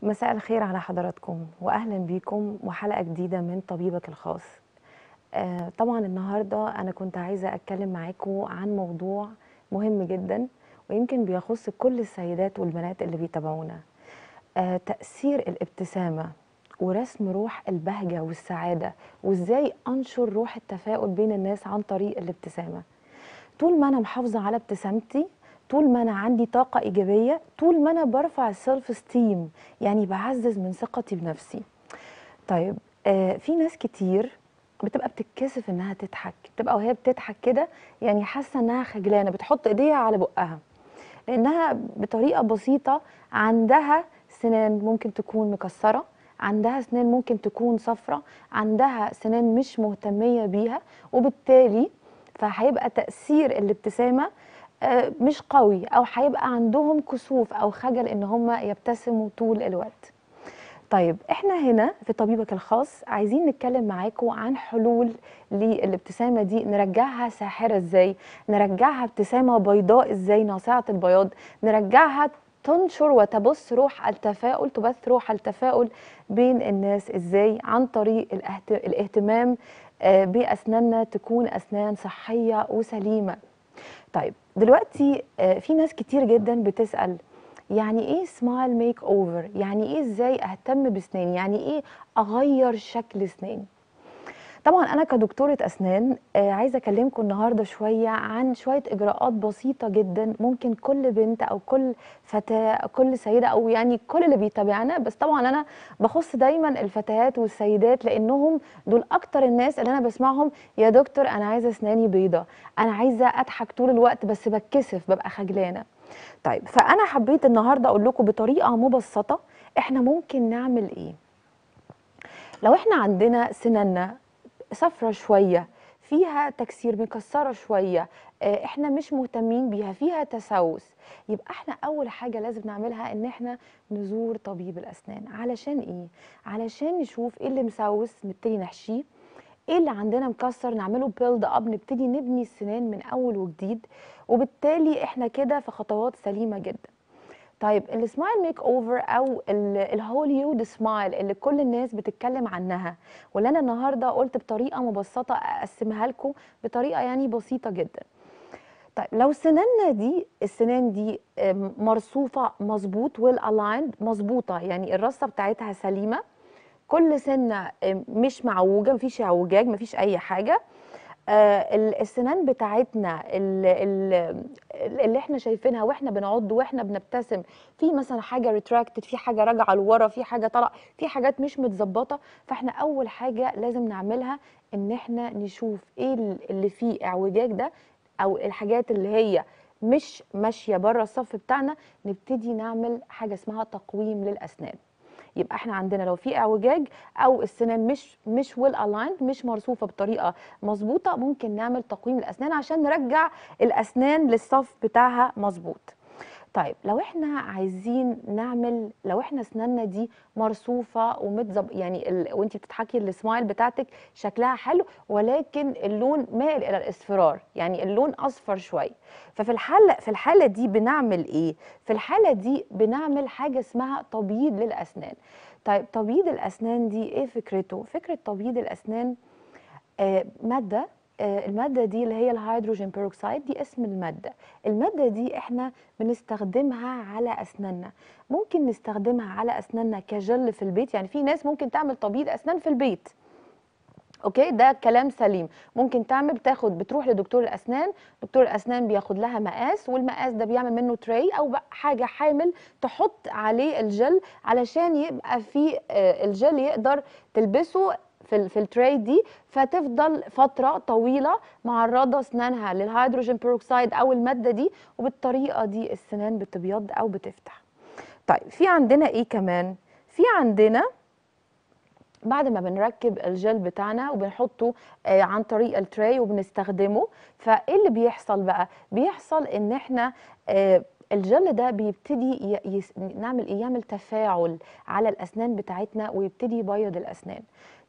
مساء الخير على حضراتكم واهلا بيكم وحلقه جديده من طبيبك الخاص آه طبعا النهارده انا كنت عايزه اتكلم معاكم عن موضوع مهم جدا ويمكن بيخص كل السيدات والبنات اللي بيتابعونا آه تاثير الابتسامه ورسم روح البهجه والسعاده وازاي انشر روح التفاؤل بين الناس عن طريق الابتسامه طول ما انا محافظه على ابتسامتي طول ما انا عندي طاقه ايجابيه طول ما انا برفع السيلف ستيم يعني بعزز من ثقتي بنفسي طيب آه في ناس كتير بتبقى بتتكسف انها تضحك بتبقى وهي بتضحك كده يعني حاسه انها خجلانه بتحط ايديها على بقها لانها بطريقه بسيطه عندها سنان ممكن تكون مكسره عندها سنان ممكن تكون صفرة عندها سنان مش مهتمية بيها وبالتالي فهيبقى تأثير الابتسامة آه، مش قوي او هيبقى عندهم كسوف او خجل ان هم يبتسموا طول الوقت طيب احنا هنا في طبيبك الخاص عايزين نتكلم معاكم عن حلول للابتسامه دي نرجعها ساحره ازاي نرجعها ابتسامه بيضاء ازاي ناصعه البياض نرجعها تنشر وتبث روح التفاؤل تبث روح التفاؤل بين الناس ازاي عن طريق الاهت- الاهتمام آه، باسناننا تكون اسنان صحيه وسليمه طيب دلوقتي آه، في ناس كتير جدا بتسأل يعني ايه سمايل ميك اوفر يعني ايه ازاي اهتم بسناني يعني ايه اغير شكل سناني طبعا انا كدكتوره اسنان آه، عايزه اكلمكم النهارده شويه عن شويه اجراءات بسيطه جدا ممكن كل بنت او كل فتاه كل سيده او يعني كل اللي بيتابعنا بس طبعا انا بخص دايما الفتيات والسيدات لانهم دول اكتر الناس اللي انا بسمعهم يا دكتور انا عايزه اسناني بيضه انا عايزه اضحك طول الوقت بس بتكسف ببقى خجلانه طيب فانا حبيت النهارده اقول لكم بطريقه مبسطه احنا ممكن نعمل ايه لو احنا عندنا سناننا صفرة شوية فيها تكسير مكسرة شوية آه، احنا مش مهتمين بيها فيها تسوس يبقى احنا اول حاجة لازم نعملها ان احنا نزور طبيب الاسنان علشان ايه علشان نشوف ايه اللي مسوس نبتدي نحشيه ايه اللي عندنا مكسر نعمله بيلد اب نبتدي نبني السنان من اول وجديد وبالتالي احنا كده في خطوات سليمة جدا طيب السمايل ميك اوفر او ال- الهوليوود سمايل اللي كل الناس بتتكلم عنها واللي انا النهارده قلت بطريقه مبسطه اقسمها لكم بطريقه يعني بسيطه جدا طيب لو سناننا دي السنان دي آم، مرصوفه مظبوط والالايند مظبوطه يعني الرصه بتاعتها سليمه كل سنه آم، مش معوجه مفيش اعوجاج مفيش اي حاجه آه، ال- السنان بتاعتنا ال- ال- اللي احنا شايفينها واحنا بنعض واحنا بنبتسم في مثلا حاجه ريتراكتد في حاجه راجعه لورا في حاجه طالعه في حاجات مش متظبطه فاحنا اول حاجه لازم نعملها ان احنا نشوف ايه ال- اللي فيه اعوجاج ده او الحاجات اللي هي مش ماشيه بره الصف بتاعنا نبتدي نعمل حاجه اسمها تقويم للاسنان يبقى احنا عندنا لو في اعوجاج او السنان مش مش ويل الايند مش مرصوفه بطريقه مظبوطه ممكن نعمل تقويم الاسنان عشان نرجع الاسنان للصف بتاعها مظبوط طيب لو احنا عايزين نعمل لو احنا اسناننا دي مرصوفه ومتظب يعني ال... وانت بتضحكي السمايل بتاعتك شكلها حلو ولكن اللون مائل الى الاصفرار يعني اللون اصفر شويه ففي الحاله في الحاله دي بنعمل ايه في الحاله دي بنعمل حاجه اسمها تبييض للاسنان طيب تبييض الاسنان دي ايه فكرته فكره تبييض الاسنان آه، ماده آه، الماده دي اللي هي الهيدروجين بيروكسيد دي اسم الماده الماده دي احنا بنستخدمها على اسناننا ممكن نستخدمها على اسناننا كجل في البيت يعني في ناس ممكن تعمل تبييض اسنان في البيت اوكي ده كلام سليم ممكن تعمل بتاخد بتروح لدكتور الاسنان دكتور الاسنان بياخد لها مقاس والمقاس ده بيعمل منه تري او بقى حاجه حامل تحط عليه الجل علشان يبقى في آه، الجل يقدر تلبسه في ال- في التري دي فتفضل فتره طويله معرضه اسنانها للهيدروجين بيروكسيد او الماده دي وبالطريقه دي السنان بتبيض او بتفتح طيب في عندنا ايه كمان في عندنا بعد ما بنركب الجل بتاعنا وبنحطه آه، عن طريق التراي وبنستخدمه فايه اللي بيحصل بقى بيحصل ان احنا آه، الجل ده بيبتدي ي- يس... نعمل ايه يعمل تفاعل على الاسنان بتاعتنا ويبتدي يبيض الاسنان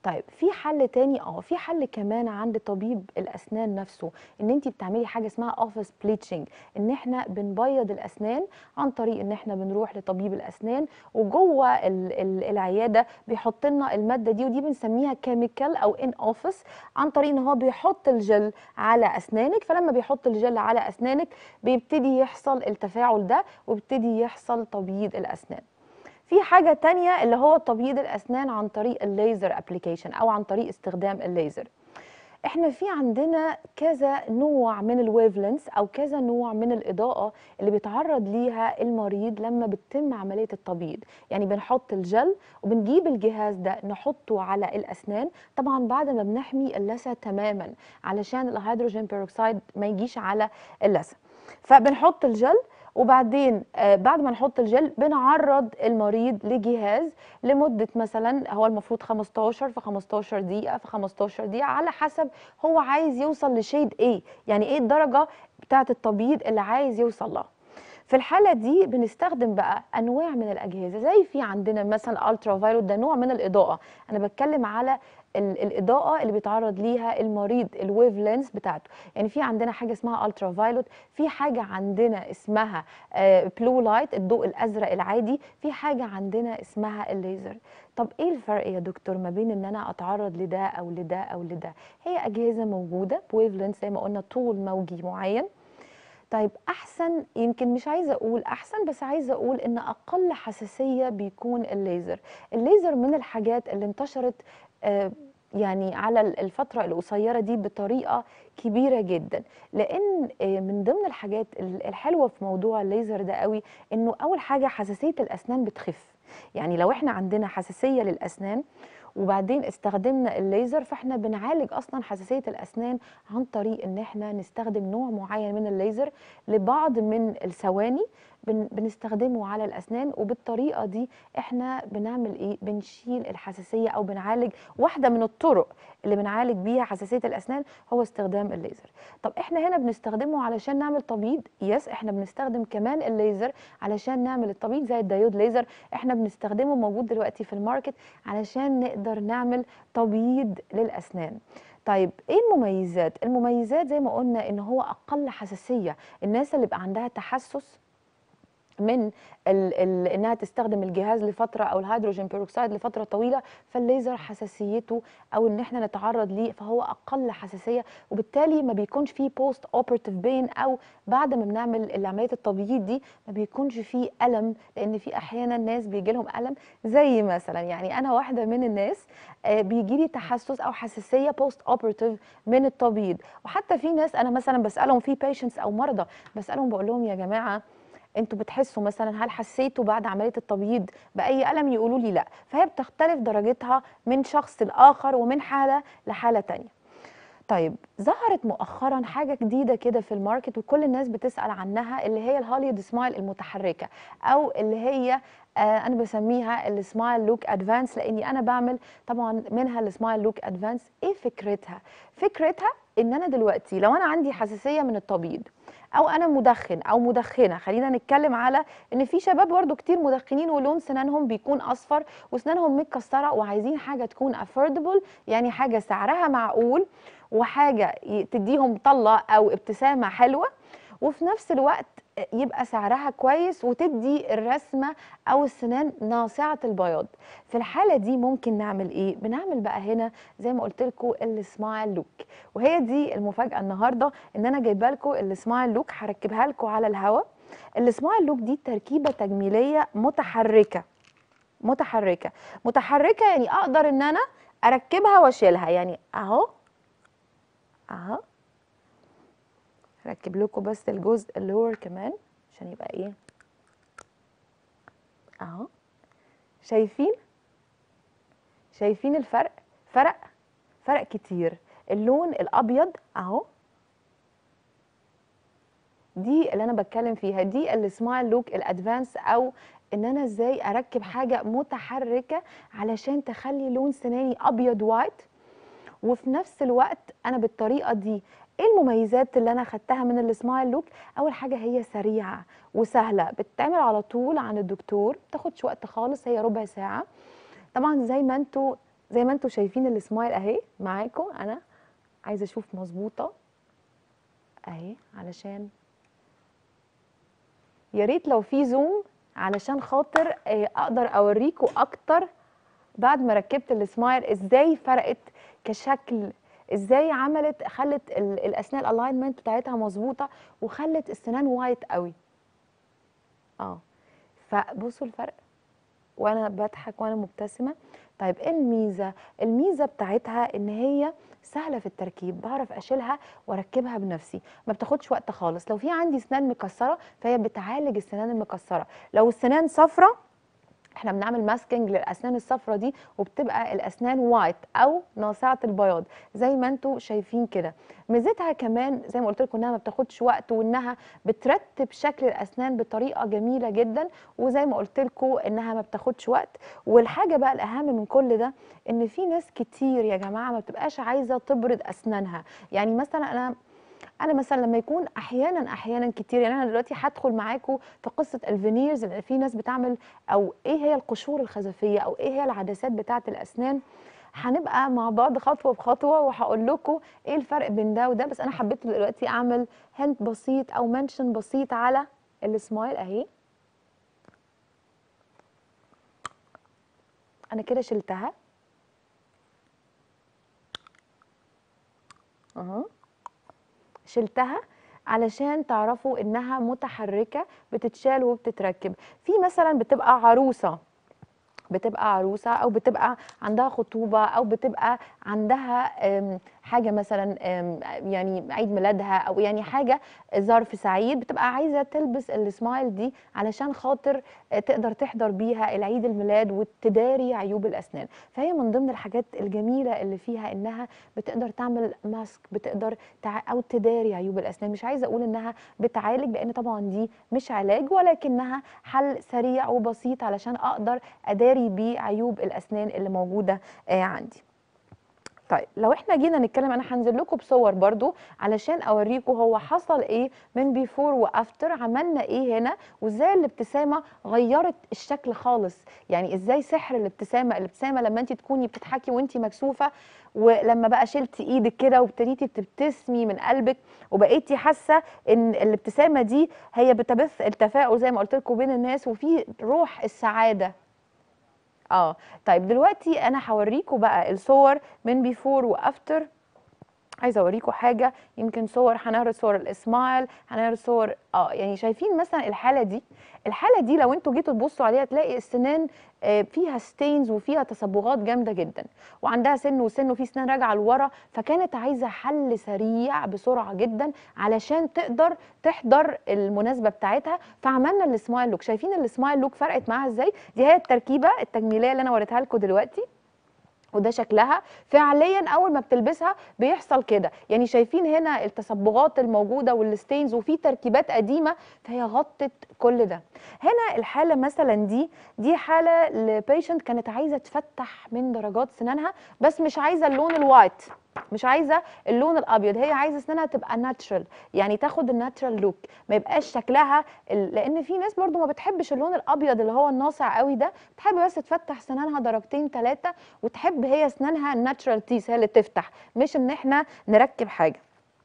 طيب في حل تاني اه في حل كمان عند طبيب الاسنان نفسه ان انت بتعملي حاجه اسمها اوفيس بليتشنج ان احنا بنبيض الاسنان عن طريق ان احنا بنروح لطبيب الاسنان وجوه ال- ال- العياده بيحط لنا الماده دي ودي بنسميها كيميكال او ان اوفيس عن طريق ان هو بيحط الجل على اسنانك فلما بيحط الجل على اسنانك بيبتدي يحصل التفاعل ده وبيبتدي يحصل تبييض الاسنان في حاجة تانية اللي هو تبييض الأسنان عن طريق الليزر ابلكيشن أو عن طريق استخدام الليزر احنا في عندنا كذا نوع من الويفلنس او كذا نوع من الاضاءه اللي بيتعرض ليها المريض لما بتتم عمليه التبييض يعني بنحط الجل وبنجيب الجهاز ده نحطه على الاسنان طبعا بعد ما بنحمي اللثه تماما علشان الهيدروجين بيروكسيد ما يجيش على اللثه فبنحط الجل وبعدين آه، بعد ما نحط الجل بنعرض المريض لجهاز لمدة مثلا هو المفروض 15 في 15 دقيقة في 15 دقيقة على حسب هو عايز يوصل لشيد ايه يعني ايه الدرجة بتاعة التبييض اللي عايز يوصل لها في الحالة دي بنستخدم بقى أنواع من الأجهزة زي في عندنا مثلا الترا فايلوت ده نوع من الإضاءة أنا بتكلم على ال- الإضاءة اللي بيتعرض ليها المريض الويف لينس بتاعته يعني في عندنا حاجة اسمها الترا فايلوت في حاجة عندنا اسمها بلو لايت الضوء الأزرق العادي في حاجة عندنا اسمها الليزر طب ايه الفرق يا دكتور ما بين ان انا اتعرض لده او لده او لده هي اجهزه موجوده بويف لينس زي ما قلنا طول موجي معين طيب احسن يمكن مش عايزه اقول احسن بس عايزه اقول ان اقل حساسيه بيكون الليزر الليزر من الحاجات اللي انتشرت آه، يعني على الفتره القصيره دي بطريقه كبيره جدا لان آه، من ضمن الحاجات الحلوه في موضوع الليزر ده قوي انه اول حاجه حساسيه الاسنان بتخف يعني لو احنا عندنا حساسيه للاسنان وبعدين استخدمنا الليزر فاحنا بنعالج اصلا حساسيه الاسنان عن طريق ان احنا نستخدم نوع معين من الليزر لبعض من الثواني بن بنستخدمه على الاسنان وبالطريقه دي احنا بنعمل ايه بنشيل الحساسيه او بنعالج واحده من الطرق اللي بنعالج بيها حساسيه الاسنان هو استخدام الليزر طب احنا هنا بنستخدمه علشان نعمل تبييض يس احنا بنستخدم كمان الليزر علشان نعمل التبييض زي الدايود ليزر احنا بنستخدمه موجود دلوقتي في الماركت علشان نقدر نعمل تبييض للاسنان طيب ايه المميزات المميزات زي ما قلنا ان هو اقل حساسيه الناس اللي بقى عندها تحسس من ال ال انها تستخدم الجهاز لفتره او الهيدروجين بيروكسيد لفتره طويله فالليزر حساسيته او ان احنا نتعرض ليه فهو اقل حساسيه وبالتالي ما بيكونش فيه بوست اوبرتيف بين او بعد ما بنعمل عمليه التبييض دي ما بيكونش فيه الم لان في احيانا ناس بيجي لهم الم زي مثلا يعني انا واحده من الناس بيجي لي تحسس او حساسيه بوست اوبرتيف من التبييض وحتى في ناس انا مثلا بسالهم في بيشنتس او مرضى بسالهم بقول لهم يا جماعه انتوا بتحسوا مثلا هل حسيتوا بعد عمليه التبييض باي الم يقولوا لي لا فهي بتختلف درجتها من شخص لاخر ومن حاله لحاله تانية طيب ظهرت مؤخرا حاجه جديده كده في الماركت وكل الناس بتسال عنها اللي هي الهوليود سمايل المتحركه او اللي هي آه انا بسميها السمايل لوك ادفانس لاني انا بعمل طبعا منها السمايل لوك ادفانس ايه فكرتها فكرتها ان انا دلوقتي لو انا عندي حساسيه من التبييض او انا مدخن او مدخنه خلينا نتكلم على ان في شباب برضو كتير مدخنين ولون سنانهم بيكون اصفر وسنانهم متكسره وعايزين حاجه تكون افوردبل يعني حاجه سعرها معقول وحاجه تديهم طله او ابتسامه حلوه وفي نفس الوقت يبقى سعرها كويس وتدي الرسمه او السنان ناصعه البياض في الحاله دي ممكن نعمل ايه بنعمل بقى هنا زي ما قلت لكم السمايل لوك وهي دي المفاجاه النهارده ان انا جايبه لكم السمايل لوك هركبها لكم على الهواء السمايل لوك دي تركيبه تجميليه متحركه متحركه متحركه يعني اقدر ان انا اركبها واشيلها يعني اهو اهو ركب لكم بس الجزء اللور كمان عشان يبقى ايه اهو شايفين شايفين الفرق فرق فرق كتير اللون الابيض اهو دي اللي انا بتكلم فيها دي السمايل لوك الادفانس او ان انا ازاي اركب حاجه متحركه علشان تخلي لون سناني ابيض وايت وفي نفس الوقت انا بالطريقه دي ايه المميزات اللي انا خدتها من السمايل لوك اول حاجه هي سريعه وسهله بتتعمل على طول عند الدكتور ما تاخدش وقت خالص هي ربع ساعه طبعا زي ما انتوا زي ما انتم شايفين السمايل اهي معاكم انا عايزه اشوف مظبوطه اهي علشان يا ريت لو في زوم علشان خاطر آه، اقدر اوريكم اكتر بعد ما ركبت السمايل ازاي فرقت كشكل ازاي عملت خلت ال- الاسنان الالاينمنت بتاعتها مظبوطه وخلت السنان وايت قوي اه فبصوا الفرق وانا بضحك وانا مبتسمه طيب ايه الميزه الميزه بتاعتها ان هي سهله في التركيب بعرف اشيلها واركبها بنفسي ما بتاخدش وقت خالص لو في عندي سنان مكسره فهي بتعالج السنان المكسره لو السنان صفرة احنا بنعمل ماسكينج للاسنان الصفرة دي وبتبقى الاسنان وايت او ناصعه البياض زي ما انتم شايفين كده ميزتها كمان زي ما قلت لكم انها ما بتاخدش وقت وانها بترتب شكل الاسنان بطريقه جميله جدا وزي ما قلت لكم انها ما بتاخدش وقت والحاجه بقى الاهم من كل ده ان في ناس كتير يا جماعه ما بتبقاش عايزه تبرد اسنانها يعني مثلا انا انا مثلا لما يكون احيانا احيانا كتير يعني انا دلوقتي هدخل معاكم في قصه الفينيرز لان في ناس بتعمل او ايه هي القشور الخزفيه او ايه هي العدسات بتاعه الاسنان هنبقى مع بعض خطوه بخطوه وهقول لكم ايه الفرق بين ده وده بس انا حبيت دلوقتي اعمل هنت بسيط او منشن بسيط على السمايل اهي انا كده شلتها اهو شلتها علشان تعرفوا انها متحركه بتتشال وبتتركب في مثلا بتبقى عروسه بتبقى عروسه او بتبقى عندها خطوبه او بتبقى عندها أم، حاجه مثلا أم، يعني عيد ميلادها او يعني حاجه ظرف سعيد بتبقى عايزه تلبس السمايل دي علشان خاطر آه، تقدر تحضر بيها العيد الميلاد وتداري عيوب الاسنان فهي من ضمن الحاجات الجميله اللي فيها انها بتقدر تعمل ماسك بتقدر تع... او تداري عيوب الاسنان مش عايزه اقول انها بتعالج لان طبعا دي مش علاج ولكنها حل سريع وبسيط علشان اقدر اداري بيه عيوب الاسنان اللي موجوده آه، عندي طيب لو احنا جينا نتكلم انا هنزل لكم بصور برضو علشان اوريكم هو حصل ايه من بيفور وافتر عملنا ايه هنا وازاي الابتسامه غيرت الشكل خالص يعني ازاي سحر الابتسامه الابتسامه لما انت تكوني بتضحكي وانت مكسوفه ولما بقى شلتي ايدك كده وابتديتي بتبتسمي من قلبك وبقيتي حاسه ان الابتسامه دي هي بتبث التفاؤل زي ما قلت لكم بين الناس وفي روح السعاده اه طيب دلوقتي انا هوريكم بقى الصور من بيفور وافتر عايزه اوريكم حاجه يمكن صور هنعرض صور الاسمايل هنعرض صور اه يعني شايفين مثلا الحاله دي الحاله دي لو انتوا جيتوا تبصوا عليها تلاقي السنان آه، فيها ستينز وفيها تصبغات جامده جدا وعندها سن وسن وفي سنان راجعه لورا فكانت عايزه حل سريع بسرعه جدا علشان تقدر تحضر المناسبه بتاعتها فعملنا السمايل لوك شايفين السمايل لوك فرقت معاها ازاي دي هي التركيبه التجميليه اللي انا وريتها لكم دلوقتي وده شكلها فعليا اول ما بتلبسها بيحصل كده يعني شايفين هنا التصبغات الموجوده والستينز وفي تركيبات قديمه فهي غطت كل ده هنا الحاله مثلا دي دي حاله لبيشنت كانت عايزه تفتح من درجات سنانها بس مش عايزه اللون الوايت مش عايزه اللون الابيض هي عايزه اسنانها تبقى ناتشرال يعني تاخد الناتشرال لوك ما يبقاش شكلها ال- لان في ناس برضو ما بتحبش اللون الابيض اللي هو الناصع قوي ده بتحب بس تفتح سنانها درجتين ثلاثه وتحب هي اسنانها الناتشرال تيس هي اللي تفتح مش ان احنا نركب حاجه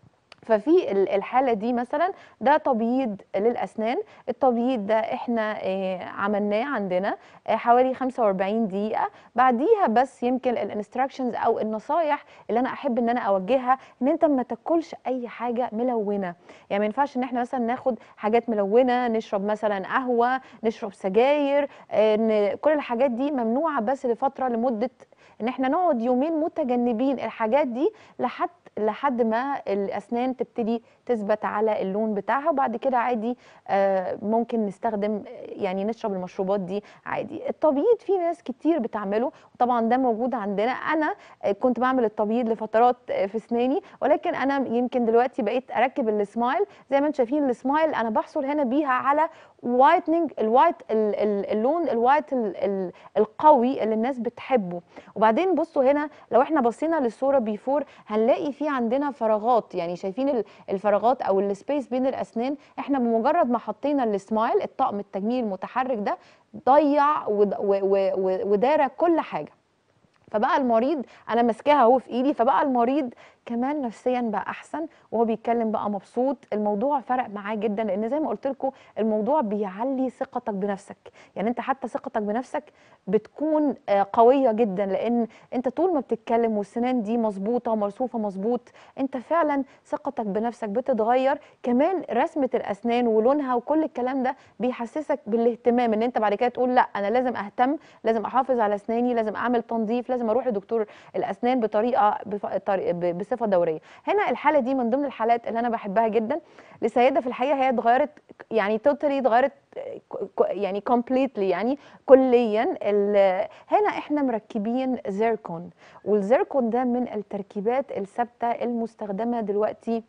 ففي ال- الحاله دي مثلا ده تبييض للاسنان التبييض ده احنا آه، عملناه عندنا آه، حوالي 45 دقيقه بعديها بس يمكن الانستراكشنز او النصايح اللي انا احب ان انا اوجهها ان انت ما تاكلش اي حاجه ملونه يعني ما ينفعش ان احنا مثلا ناخد حاجات ملونه نشرب مثلا قهوه نشرب سجاير آه، ن- كل الحاجات دي ممنوعه بس لفتره لمده ان احنا نقعد يومين متجنبين الحاجات دي لحد لحد ما الاسنان تبتدي تثبت على اللون بتاعها وبعد كده عادي آه، ممكن نستخدم يعني نشرب المشروبات دي عادي التبييض في ناس كتير بتعمله وطبعا ده موجود عندنا انا آه، كنت بعمل التبييض لفترات آه، في اسناني ولكن انا يمكن دلوقتي بقيت اركب السمايل زي ما انتم شايفين السمايل انا بحصل هنا بيها على وايتنينج الوايت ال- ال- اللون الوايت ال- ال- القوي اللي الناس بتحبه وبعدين بصوا هنا لو احنا بصينا للصوره بيفور هنلاقي في عندنا فراغات يعني شايفين ال- الفراغات او السبيس بين الاسنان احنا بمجرد ما حطينا السمايل الطقم التجميل المتحرك ده ضيع ود- و- و- و- ودار كل حاجه فبقى المريض انا ماسكاها اهو في ايدي فبقى المريض كمان نفسيا بقى احسن وهو بيتكلم بقى مبسوط الموضوع فرق معاه جدا لان زي ما قلت لكم الموضوع بيعلي ثقتك بنفسك يعني انت حتى ثقتك بنفسك بتكون آه، قويه جدا لان انت طول ما بتتكلم والسنان دي مظبوطه مرصوفه مظبوط انت فعلا ثقتك بنفسك بتتغير كمان رسمه الاسنان ولونها وكل الكلام ده بيحسسك بالاهتمام ان انت بعد كده تقول لا انا لازم اهتم لازم احافظ على اسناني لازم اعمل تنظيف لازم اروح لدكتور الاسنان بطريقه بف- طري- ب- بصفه دوريه هنا الحاله دي من ضمن الحالات اللي انا بحبها جدا لسيده في الحقيقه هي اتغيرت يعني توتالي اتغيرت ك- ك- يعني كومبليتلي يعني كليا ال- هنا احنا مركبين زيركون والزيركون ده من التركيبات الثابته المستخدمه دلوقتي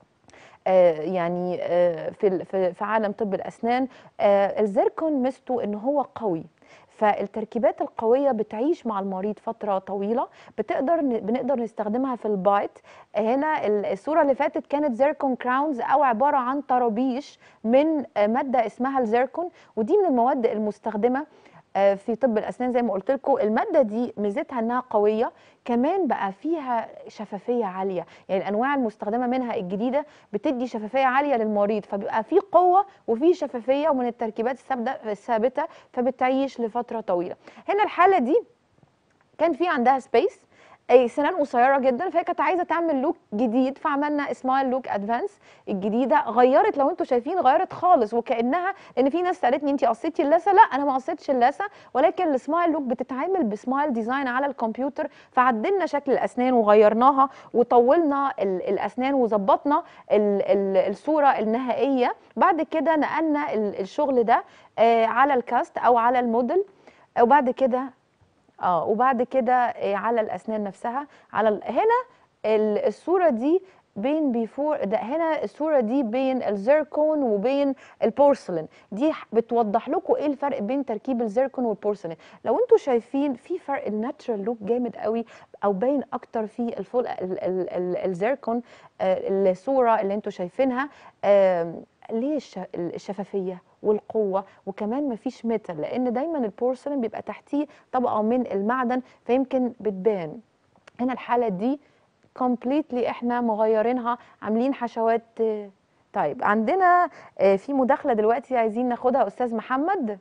آه، يعني آه، في ال- في في عالم طب الاسنان آه، الزيركون ميزته ان هو قوي فالتركيبات القويه بتعيش مع المريض فتره طويله بتقدر ن- بنقدر نستخدمها في البايت هنا ال- الصوره اللي فاتت كانت زيركون كراونز او عباره عن طرابيش من آه، ماده اسمها الزيركون ودي من المواد المستخدمه آه، في طب الاسنان زي ما قلت لكم الماده دي ميزتها انها قويه كمان بقى فيها شفافيه عاليه يعني الانواع المستخدمه منها الجديده بتدي شفافيه عاليه للمريض فبيبقى في قوه وفي شفافيه ومن التركيبات الثابته الثابته فبتعيش لفتره طويله هنا الحاله دي كان في عندها سبيس اي سنان قصيره جدا فهي كانت عايزه تعمل لوك جديد فعملنا سمايل لوك ادفانس الجديده غيرت لو انتم شايفين غيرت خالص وكانها لان في ناس سالتني انت قصيتي اللثه لا انا ما قصيتش اللثه ولكن السمايل لوك بتتعمل بسمايل ديزاين على الكمبيوتر فعدلنا شكل الاسنان وغيرناها وطولنا ال- الاسنان وظبطنا ال- ال- الصوره النهائيه بعد كده نقلنا ال- الشغل ده آه، على الكاست او على الموديل وبعد كده اه وبعد كده آه، على الاسنان نفسها على ال- هنا ال- الصوره دي بين بيفور ده هنا الصوره دي بين الزيركون وبين البورسلين دي ح- بتوضح لكم ايه الفرق بين تركيب الزيركون والبورسلين لو انتم شايفين في فرق الناتشرال لوك جامد قوي او باين اكتر في الفول ال- ال- ال- الزيركون آه، الصوره اللي انتم شايفينها آم، ليه الش- الشفافيه والقوه وكمان مفيش ميتال لان دايما البورسلين بيبقى تحتيه طبقه من المعدن فيمكن بتبان هنا الحاله دي كومبليتلي احنا مغيرينها عاملين حشوات آه، طيب عندنا آه، في مداخله دلوقتي عايزين ناخدها استاذ محمد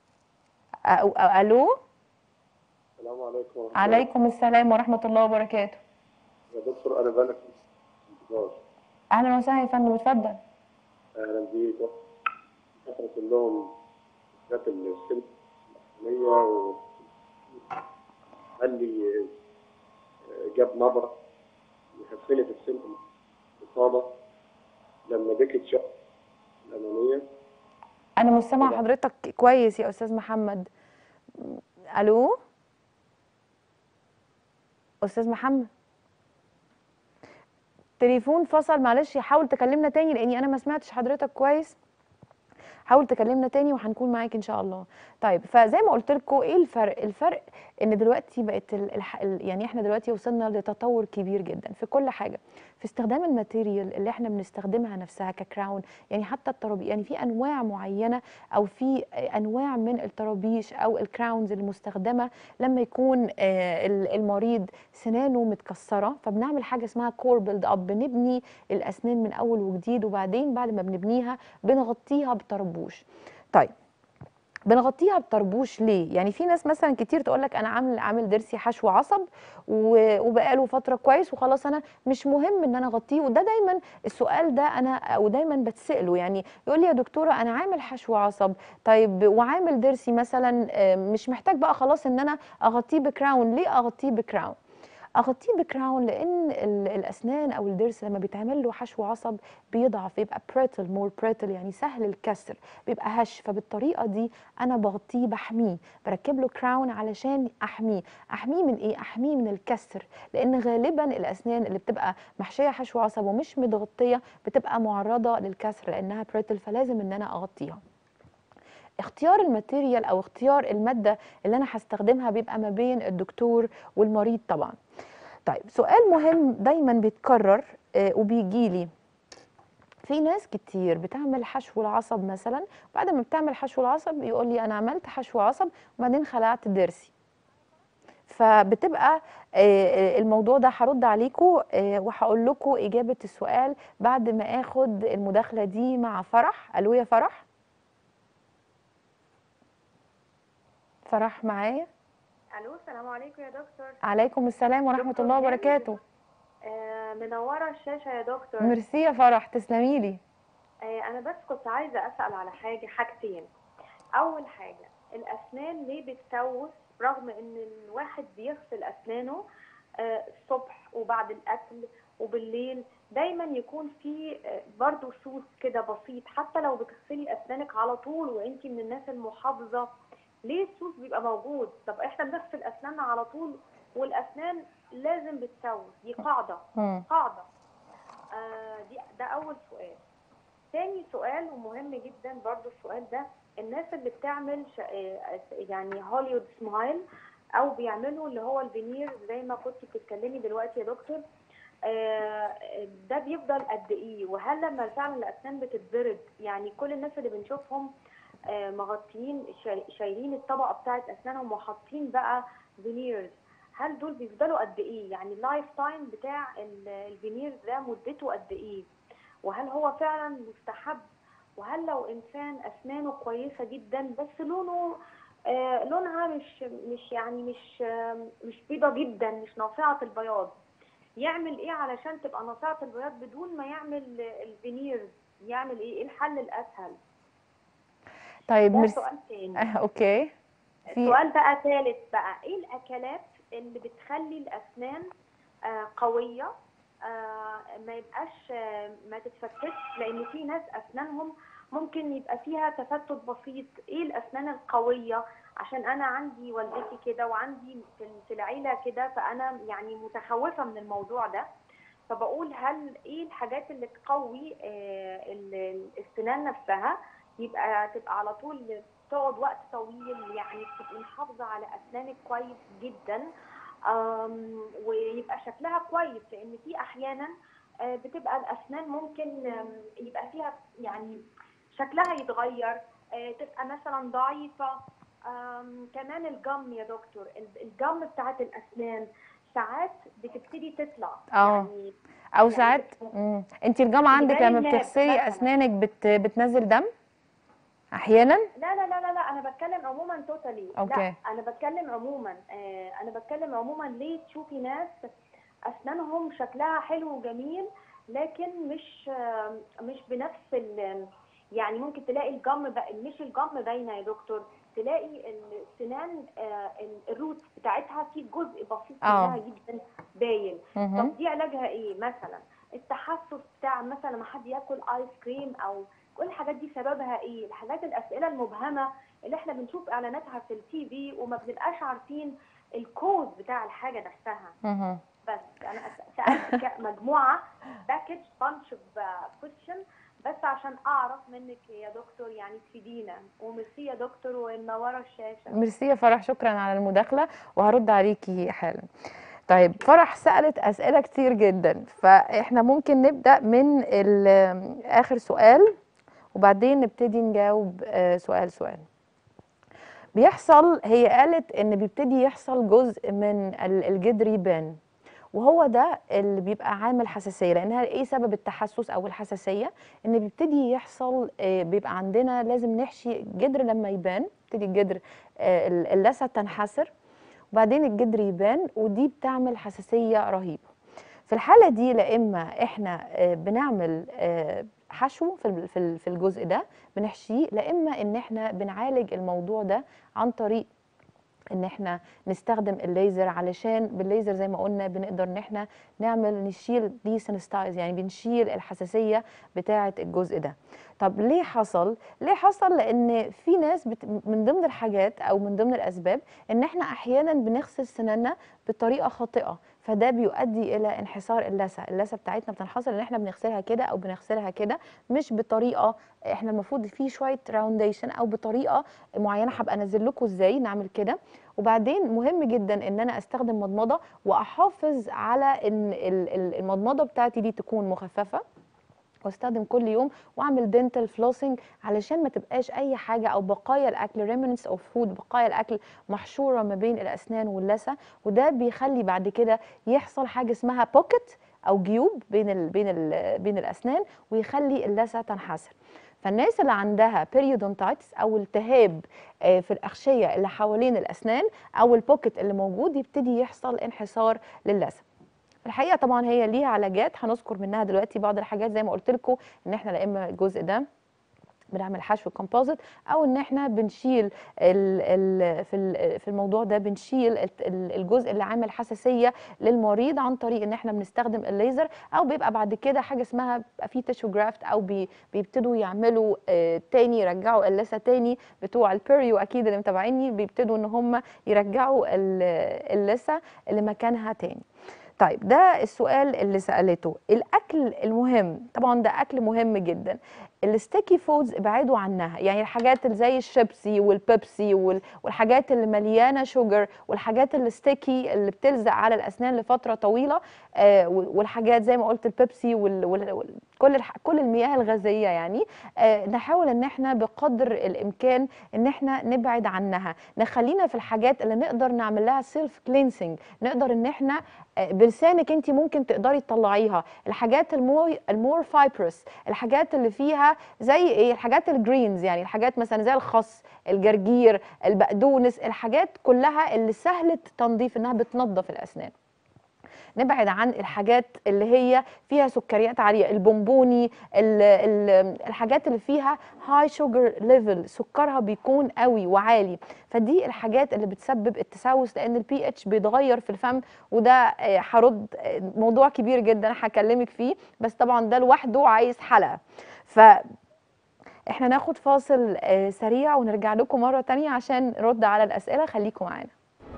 أ- أ- الو السلام عليكم ورحمة الله. عليكم السلام ورحمه الله وبركاته يا دكتور أنا بالك في انتظار اهلا وسهلا يا فندم اتفضل أهلا بيك كثرة كلهم ذات السن الأحسنية و قال لي آه، جاب نبرة يحسني في السن الإصابة لما بكت شق الأمامية انا مش سامعه حضرتك كويس يا استاذ محمد الو استاذ محمد تليفون فصل معلش حاول تكلمنا تاني لاني انا ما سمعتش حضرتك كويس حاول تكلمنا تاني وهنكون معاك ان شاء الله طيب فزي ما قلت لكم ايه الفرق الفرق ان دلوقتي بقت ال- الح- ال- يعني احنا دلوقتي وصلنا لتطور كبير جدا في كل حاجه في استخدام الماتيريال اللي احنا بنستخدمها نفسها ككراون يعني حتى الطرابيش يعني في انواع معينه او في انواع من الطرابيش او الكراونز المستخدمه لما يكون آه، ال- المريض سنانه متكسره فبنعمل حاجه اسمها كور بيلد اب بنبني الاسنان من اول وجديد وبعدين بعد ما بنبنيها بنغطيها بطربوش طيب بنغطيها بطربوش ليه؟ يعني في ناس مثلا كتير تقول لك انا عامل عامل ضرسي حشو عصب و- وبقاله فتره كويس وخلاص انا مش مهم ان انا اغطيه وده دايما السؤال ده انا ودايما بتساله يعني يقول لي يا دكتوره انا عامل حشو عصب طيب وعامل ضرسي مثلا آه، مش محتاج بقى خلاص ان انا اغطيه بكراون ليه اغطيه بكراون؟ اغطيه بكراون لان ال- الاسنان او الضرس لما بيتعمل له حشو عصب بيضعف يبقى بريتل مور بريتل يعني سهل الكسر بيبقى هش فبالطريقه دي انا بغطيه بحميه بركب له كراون علشان احميه احميه من ايه احميه من الكسر لان غالبا الاسنان اللي بتبقى محشيه حشو عصب ومش متغطيه بتبقى معرضه للكسر لانها بريتل فلازم ان انا اغطيها اختيار الماتيريال او اختيار الماده اللي انا هستخدمها بيبقى ما بين الدكتور والمريض طبعا طيب سؤال مهم دايما بيتكرر آه، وبيجي لي في ناس كتير بتعمل حشو العصب مثلا بعد ما بتعمل حشو العصب يقول لي انا عملت حشو عصب وبعدين خلعت ضرسي فبتبقى آه، الموضوع ده هرد عليكم وهقول لكم اجابه السؤال بعد ما اخد المداخله دي مع فرح الو يا فرح فرح معايا الو السلام عليكم يا دكتور عليكم السلام ورحمه دكتور الله هاني. وبركاته آه منوره الشاشه يا دكتور ميرسي يا فرح تسلمي لي آه انا بس كنت عايزه اسال على حاجه حاجتين اول حاجه الاسنان ليه بتسوس رغم ان الواحد بيغسل اسنانه آه الصبح وبعد الاكل وبالليل دايما يكون في آه، برضو سوس كده بسيط حتى لو بتغسلي اسنانك على طول وانت من الناس المحافظه ليه السوس بيبقى موجود طب احنا بنغسل اسناننا على طول والاسنان لازم بتسوس دي قاعده مم. قاعدة آه دي ده أول سؤال تاني سؤال ومهم جدا برضو السؤال ده الناس اللي بتعمل ش... آه، يعني هوليوود سمايل أو بيعملوا اللي هو الفينير زي ما كنت بتتكلمي دلوقتي يا دكتور آه ده بيفضل قد إيه وهل لما فعلا الأسنان بتتضرب يعني كل الناس اللي بنشوفهم آه مغطيين شاي- شايلين الطبقة بتاعت أسنانهم وحاطين بقى فينيرز هل دول بيفضلوا قد ايه يعني اللايف تايم بتاع ال- الفينير ده مدته قد ايه وهل هو فعلا مستحب وهل لو انسان اسنانه كويسه جدا بس لونه آه لونها مش مش يعني مش آه مش بيضه جدا مش ناصعه البياض يعمل ايه علشان تبقى ناصعه البياض بدون ما يعمل الفينير يعمل ايه ايه الحل الاسهل طيب ده ميرسي سؤال تاني آه، اوكي في سؤال بقى ثالث بقى ايه الاكلات اللي بتخلي الاسنان آه قويه آه ما يبقاش آه ما تتفتتش لان في ناس اسنانهم ممكن يبقى فيها تفتت بسيط ايه الاسنان القويه عشان انا عندي والدتي كده وعندي في في العيله كده فانا يعني متخوفه من الموضوع ده فبقول هل ايه الحاجات اللي تقوي آه ال- السنان نفسها يبقى تبقى على طول تقعد وقت طويل يعني تبقي محافظه على اسنانك كويس جدا آم، ويبقى شكلها كويس لان في احيانا آه، بتبقى الاسنان ممكن آم، يبقى فيها يعني شكلها يتغير آه، تبقى مثلا ضعيفه آم، كمان الجم يا دكتور ال- الجم بتاعت الاسنان ساعات بتبتدي تطلع اه يعني او يعني ساعات مم. انت الجامعه عندك يبان لما الناس بتغسلي مثلاً. اسنانك بت... بتنزل دم احيانا لا لا لا لا لا انا بتكلم عموما توتالي أوكي. لا انا بتكلم عموما آه انا بتكلم عموما ليه تشوفي ناس اسنانهم شكلها حلو وجميل لكن مش آه مش بنفس ال يعني ممكن تلاقي الجم بقى مش الجم باينه يا دكتور تلاقي السنان آه ال- الروت بتاعتها في جزء بسيط آه. منها جدا باين مهم. طب دي علاجها ايه مثلا التحسس بتاع مثلا لما حد ياكل ايس كريم او كل الحاجات دي سببها ايه الحاجات الاسئله المبهمه اللي احنا بنشوف اعلاناتها في التي في وما بنبقاش عارفين الكوز بتاع الحاجه نفسها مهم. بس انا أس- سالت ك- مجموعه باكج بانش اوف كويشن بس عشان اعرف منك يا دكتور يعني تفيدينا وميرسي يا دكتور ومنوره الشاشه ميرسي يا فرح شكرا على المداخله وهرد عليكي حالا طيب فرح سألت أسئلة كتير جدا فإحنا ممكن نبدأ من ال- آخر سؤال وبعدين نبتدي نجاوب آه، سؤال سؤال بيحصل هي قالت إن بيبتدي يحصل جزء من ال- الجدر يبان وهو ده اللي بيبقى عامل حساسيه لانها ايه سبب التحسس او الحساسيه ان بيبتدي يحصل آه، بيبقى عندنا لازم نحشي جدر لما يبان يبتدي الجدر آه، ال- اللثه تنحسر وبعدين الجدر يبان ودي بتعمل حساسيه رهيبه في الحاله دي لا اما احنا آه، بنعمل آه، حشو في ال- في ال- في الجزء ده بنحشيه لا اما ان احنا بنعالج الموضوع ده عن طريق ان احنا نستخدم الليزر علشان بالليزر زي ما قلنا بنقدر ان احنا نعمل نشيل دي سنستايز يعني بنشيل الحساسيه بتاعه الجزء ده طب ليه حصل ليه حصل لان في ناس بت... من ضمن الحاجات او من ضمن الاسباب ان احنا احيانا بنغسل سناننا بطريقه خاطئه فده بيؤدي الى انحسار اللثه اللثه بتاعتنا بتنحسر ان احنا بنغسلها كده او بنغسلها كده مش بطريقه احنا المفروض في شويه راونديشن او بطريقه معينه هبقى انزل لكم ازاي نعمل كده وبعدين مهم جدا ان انا استخدم مضمضه واحافظ على ان ال- ال- المضمضه بتاعتي دي تكون مخففه واستخدم كل يوم واعمل دنتال فلوسنج علشان ما تبقاش اي حاجه او بقايا الاكل ريمنتس اوف فود بقايا الاكل محشوره ما بين الاسنان واللثه وده بيخلي بعد كده يحصل حاجه اسمها بوكيت او جيوب بين ال بين ال بين الاسنان ويخلي اللثه تنحسر فالناس اللي عندها بيريودونتايتس او التهاب آه، في الاغشيه اللي حوالين الاسنان او البوكيت اللي موجود يبتدي يحصل انحسار للثه الحقيقه طبعا هي ليها علاجات هنذكر منها دلوقتي بعض الحاجات زي ما قلت لكم ان احنا لا اما الجزء ده بنعمل حشو كومبوزيت او ان احنا بنشيل ال ال في ال- في الموضوع ده بنشيل ال- ال- الجزء اللي عامل حساسيه للمريض عن طريق ان احنا بنستخدم الليزر او بيبقى بعد كده حاجه اسمها بيبقى في تيشو جرافت او بي بيبتدوا يعملوا آه، تاني يرجعوا اللثه تاني بتوع البيريو اكيد اللي متابعيني بيبتدوا ان هم يرجعوا ال- اللثه لمكانها تاني طيب ده السؤال اللي سألته الأكل المهم طبعا ده أكل مهم جدا الستيكي فودز ابعدوا عنها يعني الحاجات اللي زي الشيبسي والبيبسي وال- والحاجات اللي مليانة شوجر والحاجات الستيكي اللي بتلزق على الأسنان لفترة طويلة آه وال- والحاجات زي ما قلت البيبسي وال وال وال- كل الح كل المياه الغازية يعني آه نحاول ان احنا بقدر الامكان ان احنا نبعد عنها نخلينا في الحاجات اللي نقدر نعمل لها سيلف كلينسنج نقدر ان احنا آه، بلسانك انت ممكن تقدري تطلعيها الحاجات المور المور فايبرس الحاجات اللي فيها زي ايه الحاجات الجرينز يعني الحاجات مثلا زي الخس الجرجير البقدونس الحاجات كلها اللي سهله تنظيف انها بتنظف الاسنان نبعد عن الحاجات اللي هي فيها سكريات عاليه البونبوني ال ال الحاجات اللي فيها هاي شوجر ليفل سكرها بيكون قوي وعالي فدي الحاجات اللي بتسبب التسوس لان البي اتش بيتغير في الفم وده آه، هرد آه، موضوع كبير جدا هكلمك فيه بس طبعا ده لوحده عايز حلقه ف احنا ناخد فاصل آه، سريع ونرجع لكم مره تانية عشان نرد على الاسئله خليكم معانا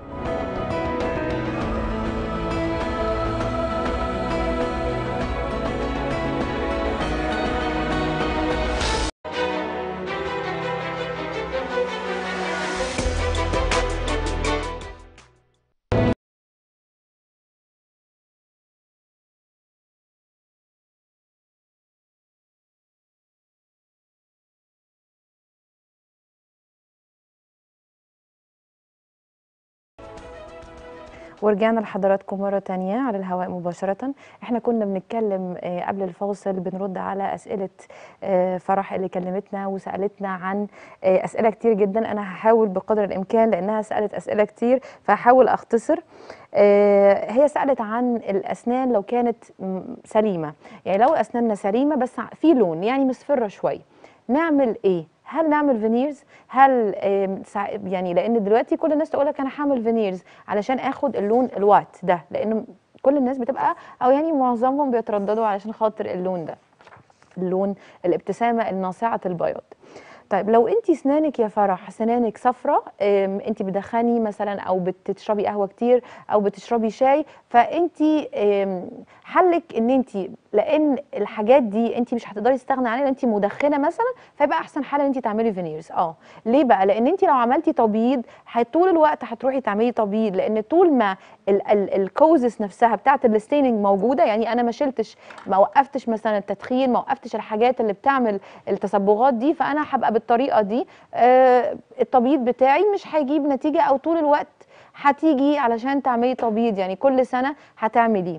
ورجعنا لحضراتكم مرة تانية على الهواء مباشرة احنا كنا بنتكلم آه، قبل الفاصل بنرد على أسئلة آه، فرح اللي كلمتنا وسألتنا عن آه، أسئلة كتير جدا أنا هحاول بقدر الإمكان لأنها سألت أسئلة كتير فهحاول أختصر آه، هي سألت عن الأسنان لو كانت م- سليمة يعني لو أسناننا سليمة بس في لون يعني مصفرة شوية نعمل ايه هل نعمل فينيرز هل آم، سع- يعني لان دلوقتي كل الناس تقول لك انا هعمل فينيرز علشان اخد اللون الوايت ده لان كل الناس بتبقى او يعني معظمهم بيترددوا علشان خاطر اللون ده اللون الابتسامه الناصعه البياض طيب لو انت سنانك يا فرح سنانك صفرة انت بتدخني مثلا او بتشربي قهوه كتير او بتشربي شاي فانت آم، حلك ان انت لان الحاجات دي انت مش هتقدري تستغني عنها انت مدخنه مثلا فيبقى احسن حل ان انت تعملي فينيرز اه ليه بقى لان انت لو عملتي تبييض هي- طول الوقت هتروحي تعملي تبييض لان طول ما الكوزس نفسها بتاعت الستيننج موجوده يعني انا ما شلتش ما وقفتش مثلا التدخين ما وقفتش الحاجات اللي بتعمل التصبغات دي فانا هبقى بالطريقه دي آه التبييض بتاعي مش هيجيب نتيجه او طول الوقت هتيجي علشان تعملي تبييض يعني كل سنه هتعمليه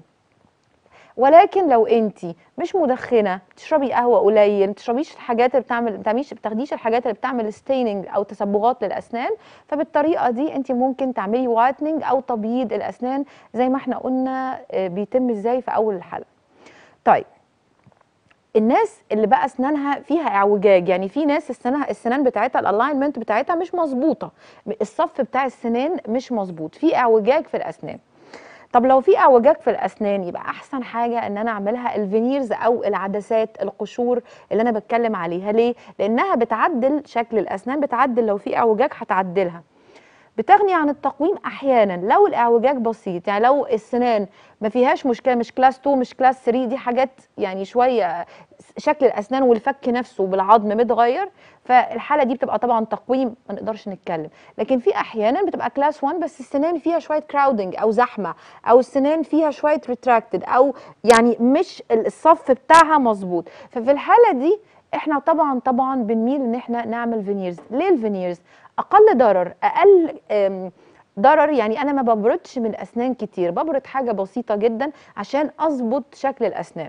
ولكن لو انت مش مدخنه بتشربي قهوه قليل ما بتشربيش الحاجات اللي بتعمل بتعمليش بتاخديش الحاجات اللي بتعمل ستيننج او تصبغات للاسنان فبالطريقه دي انت ممكن تعملي وايتنينج او تبييض الاسنان زي ما احنا قلنا آه، بيتم ازاي في اول الحلقه طيب الناس اللي بقى اسنانها فيها اعوجاج يعني في ناس السنان السنان بتاعتها الالاينمنت بتاعتها مش مظبوطه الصف بتاع السنان مش مظبوط في اعوجاج في الاسنان طب لو في اعوجاج في الاسنان يبقى احسن حاجه ان انا اعملها الفينيرز او العدسات القشور اللي انا بتكلم عليها ليه لانها بتعدل شكل الاسنان بتعدل لو في اعوجاج هتعدلها بتغني عن التقويم احيانا لو الاعوجاج بسيط يعني لو السنان ما فيهاش مشكله مش كلاس 2 مش كلاس 3 دي حاجات يعني شويه شكل الاسنان والفك نفسه بالعظم متغير فالحاله دي بتبقى طبعا تقويم ما نقدرش نتكلم لكن في احيانا بتبقى كلاس 1 بس السنان فيها شويه كراودنج او زحمه او السنان فيها شويه ريتراكتد او يعني مش الصف بتاعها مظبوط ففي الحاله دي احنا طبعا طبعا بنميل ان احنا نعمل فينيرز ليه الفينيرز اقل ضرر اقل أم، ضرر يعني انا ما ببردش من اسنان كتير ببرد حاجه بسيطه جدا عشان اظبط شكل الاسنان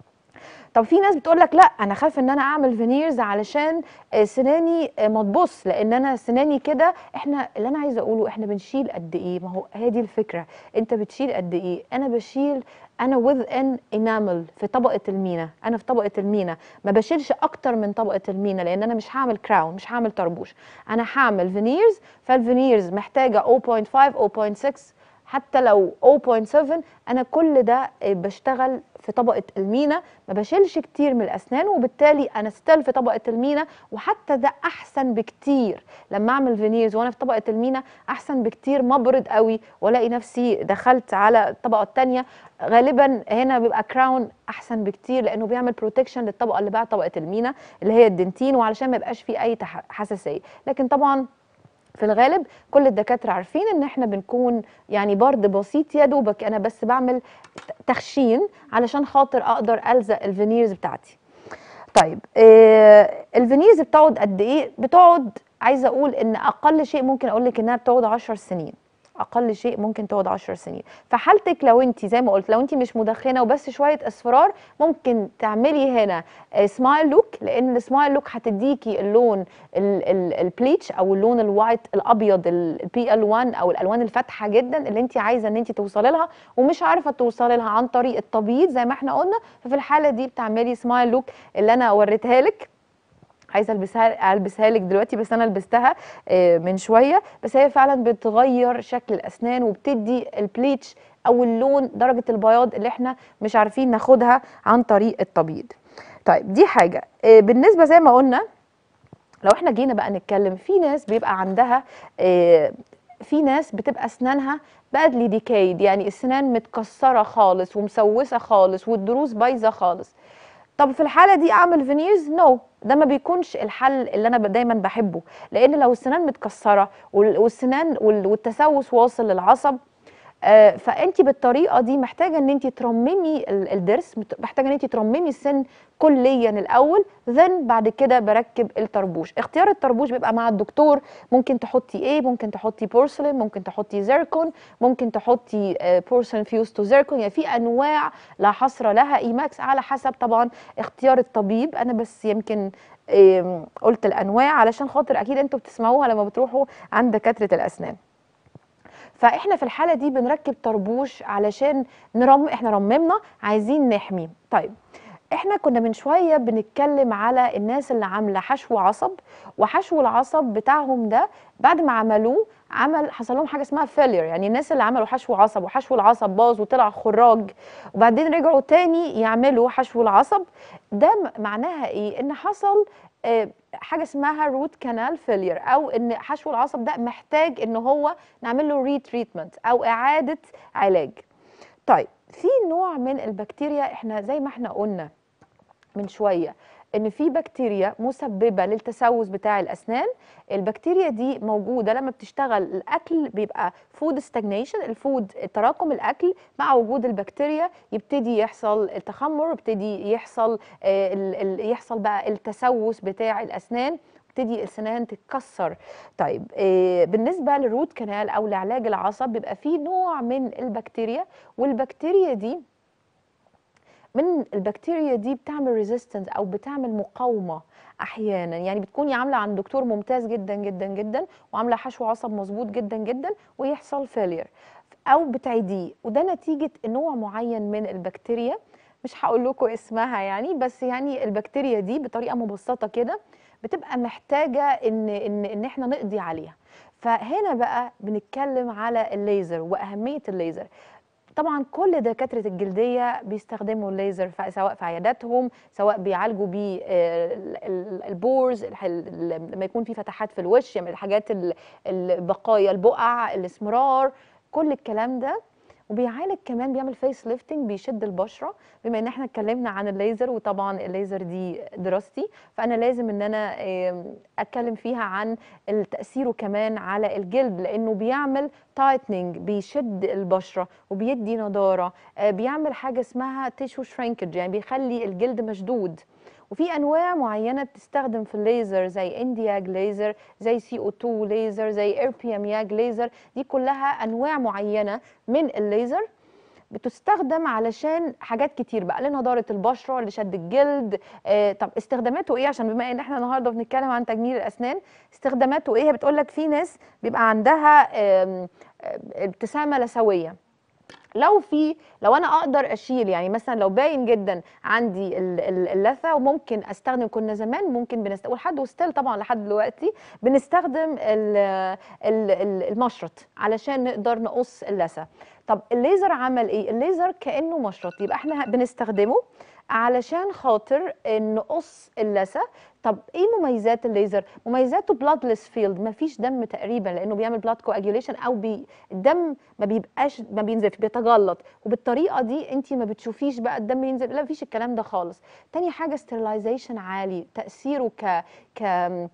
طب في ناس بتقول لك لا انا خايف ان انا اعمل فينيرز علشان آه، سناني آه، ما تبص لان انا سناني كده احنا اللي انا عايزه اقوله احنا بنشيل قد ايه ما هو هي دي الفكره انت بتشيل قد ايه انا بشيل انا وذ ان انامل في طبقه المينا انا في طبقه المينا ما بشيلش اكتر من طبقه المينا لان انا مش هعمل كراون مش هعمل طربوش انا هعمل فينيرز فالفينيرز محتاجه 0.5 0.6 حتى لو 0.7 انا كل ده بشتغل في طبقه المينا ما بشيلش كتير من الاسنان وبالتالي انا ستيل في طبقه المينا وحتى ده احسن بكتير لما اعمل فينيرز وانا في طبقه المينا احسن بكتير ما ابرد قوي والاقي نفسي دخلت على الطبقه الثانيه غالبا هنا بيبقى كراون احسن بكتير لانه بيعمل بروتكشن للطبقه اللي بعد طبقه المينا اللي هي الدنتين وعلشان ما يبقاش فيه اي تح- حساسيه لكن طبعا في الغالب كل الدكاتره عارفين ان احنا بنكون يعني برد بسيط يا دوبك انا بس بعمل تخشين علشان خاطر اقدر الزق الفينيرز بتاعتي طيب آه الفينيرز بتقعد قد ايه بتقعد عايزه اقول ان اقل شيء ممكن اقول لك انها بتقعد 10 سنين اقل شيء ممكن تقعد 10 سنين فحالتك لو انت زي ما قلت لو انت مش مدخنه وبس شويه اصفرار ممكن تعملي هنا سمايل لوك لان السمايل لوك هتديكي اللون البليتش او اللون الوايت الابيض البي ال 1 او الالوان الفاتحه جدا اللي انت عايزه ان انت توصلي لها ومش عارفه توصلي لها عن طريق التبييض زي ما احنا قلنا ففي الحاله دي بتعملي سمايل لوك اللي انا وريتها لك عايزه البسها البسها لك دلوقتي بس انا لبستها آه، من شويه بس هي فعلا بتغير شكل الاسنان وبتدي البليتش او اللون درجه البياض اللي احنا مش عارفين ناخدها عن طريق التبييض طيب دي حاجه آه، بالنسبه زي ما قلنا لو احنا جينا بقى نتكلم في ناس بيبقى عندها آه، في ناس بتبقى اسنانها بادلي ديكايد يعني السنان متكسره خالص ومسوسه خالص والضروس بايظه خالص طب في الحاله دي اعمل فينيرز نو no. ده ما بيكونش الحل اللي انا ب- دايما بحبه لان لو السنان متكسره وال- والسنان وال- والتسوس واصل للعصب آه، فانت بالطريقه دي محتاجه ان انت ترممي ال- الضرس مت- محتاجه ان انت ترممي السن كليا الاول ذن بعد كده بركب الطربوش اختيار الطربوش بيبقى مع الدكتور ممكن تحطي ايه ممكن تحطي بورسلين ممكن تحطي زيركون ممكن تحطي بورسلين فيوز تو زيركون يعني في انواع لا حصر لها ايماكس على حسب طبعا اختيار الطبيب انا بس يمكن آم، قلت الانواع علشان خاطر اكيد انتوا بتسمعوها لما بتروحوا عند دكاتره الاسنان فاحنا في الحاله دي بنركب طربوش علشان نرم احنا رممنا عايزين نحمي طيب احنا كنا من شويه بنتكلم على الناس اللي عامله حشو عصب وحشو العصب بتاعهم ده بعد ما عملوه عمل حصل لهم حاجه اسمها فيلير يعني الناس اللي عملوا حشو عصب وحشو العصب باظ وطلع خراج وبعدين رجعوا تاني يعملوا حشو العصب ده م- معناها ايه ان حصل آه، حاجه اسمها روت كانال فيلير او ان حشو العصب ده محتاج ان هو نعمل له ريتريتمنت او اعاده علاج طيب في نوع من البكتيريا احنا زي ما احنا قلنا من شويه ان في بكتيريا مسببه للتسوس بتاع الاسنان البكتيريا دي موجوده لما بتشتغل الاكل بيبقى فود ستاجنيشن الفود تراكم الاكل مع وجود البكتيريا يبتدي يحصل التخمر يبتدي يحصل آه، ال- ال- يحصل بقى التسوس بتاع الاسنان تبتدي السنان تتكسر طيب آه، بالنسبه للروت كانال او لعلاج العصب بيبقى فيه نوع من البكتيريا والبكتيريا دي من البكتيريا دي بتعمل ريزيستنس او بتعمل مقاومه احيانا يعني بتكوني عامله عند دكتور ممتاز جدا جدا جدا وعامله حشو عصب مظبوط جدا جدا ويحصل فيلير او بتعيديه وده نتيجه نوع معين من البكتيريا مش هقول لكم اسمها يعني بس يعني البكتيريا دي بطريقه مبسطه كده بتبقى محتاجه ان ان ان احنا نقضي عليها فهنا بقى بنتكلم على الليزر واهميه الليزر طبعا كل دكاتره الجلديه بيستخدموا الليزر ف- سواء في عياداتهم سواء بيعالجوا بيه آه، ال- ال- البورز الح- ال- لما يكون في فتحات في الوش يعني الحاجات ال- البقايا البقع الاسمرار كل الكلام ده وبيعالج كمان بيعمل فيس ليفتنج بيشد البشره بما ان احنا اتكلمنا عن الليزر وطبعا الليزر دي دراستي فانا لازم ان انا آم، اتكلم فيها عن تاثيره كمان على الجلد لانه بيعمل تايتنينج بيشد البشره وبيدي نضاره آه، بيعمل حاجه اسمها تيشو شرينكج يعني بيخلي الجلد مشدود وفي انواع معينه بتستخدم في الليزر زي اندياج ليزر زي سي او 2 ليزر زي ايربيام ياج ليزر دي كلها انواع معينه من الليزر بتستخدم علشان حاجات كتير بقى لنضاره البشره لشد الجلد آه طب استخداماته ايه عشان بما ان احنا النهارده بنتكلم عن تجميل الاسنان استخداماته ايه بتقول لك في ناس بيبقى عندها آم، آه، ابتسامه لثويه لو في لو انا اقدر اشيل يعني مثلا لو باين جدا عندي ال- ال- اللثه وممكن استخدم كنا زمان ممكن بنستخدم ولحد وستيل طبعا لحد دلوقتي بنستخدم ال- ال- ال- المشرط علشان نقدر نقص اللثه طب الليزر عمل ايه الليزر كانه مشرط يبقى احنا بنستخدمه علشان خاطر نقص اللثه طب ايه مميزات الليزر مميزاته بلادلس فيلد مفيش دم تقريبا لانه بيعمل بلاد كواجيوليشن او بي الدم ما بيبقاش ما بينزلش بيتجلط وبالطريقه دي انت ما بتشوفيش بقى الدم ينزل لا مفيش الكلام ده خالص تاني حاجه ستيرلايزيشن عالي تاثيره ك ك آم،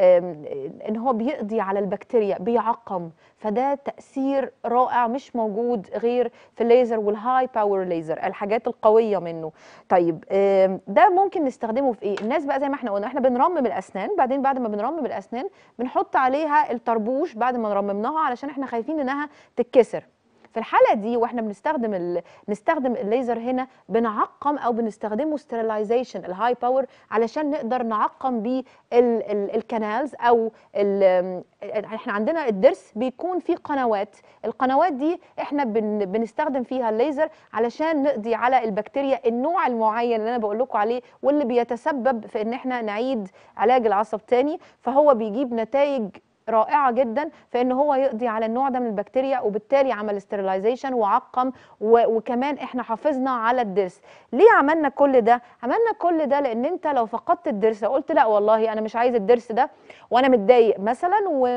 ان هو بيقضي على البكتيريا بيعقم فده تاثير رائع مش موجود غير في الليزر والهاي باور ليزر الحاجات القويه منه طيب آم، ده ممكن نستخدمه في ايه الناس بقى زي ما احنا قلنا احنا بنرمم الاسنان بعدين بعد ما بنرمم الاسنان بنحط عليها الطربوش بعد ما رممناها علشان احنا خايفين انها تتكسر في الحاله دي واحنا بنستخدم ال... نستخدم الليزر هنا بنعقم او بنستخدمه ستيرلايزيشن الهاي باور علشان نقدر نعقم بيه ال... ال... الكنالز او ال... احنا عندنا الضرس بيكون فيه قنوات القنوات دي احنا بن... بنستخدم فيها الليزر علشان نقضي على البكتيريا النوع المعين اللي انا بقول لكم عليه واللي بيتسبب في ان احنا نعيد علاج العصب تاني فهو بيجيب نتائج رائعه جدا في ان هو يقضي على النوع ده من البكتيريا وبالتالي عمل استرلايزيشن وعقم و- وكمان احنا حافظنا على الضرس ليه عملنا كل ده عملنا كل ده لان انت لو فقدت الضرس قلت لا والله انا مش عايز الضرس ده وانا متضايق مثلا و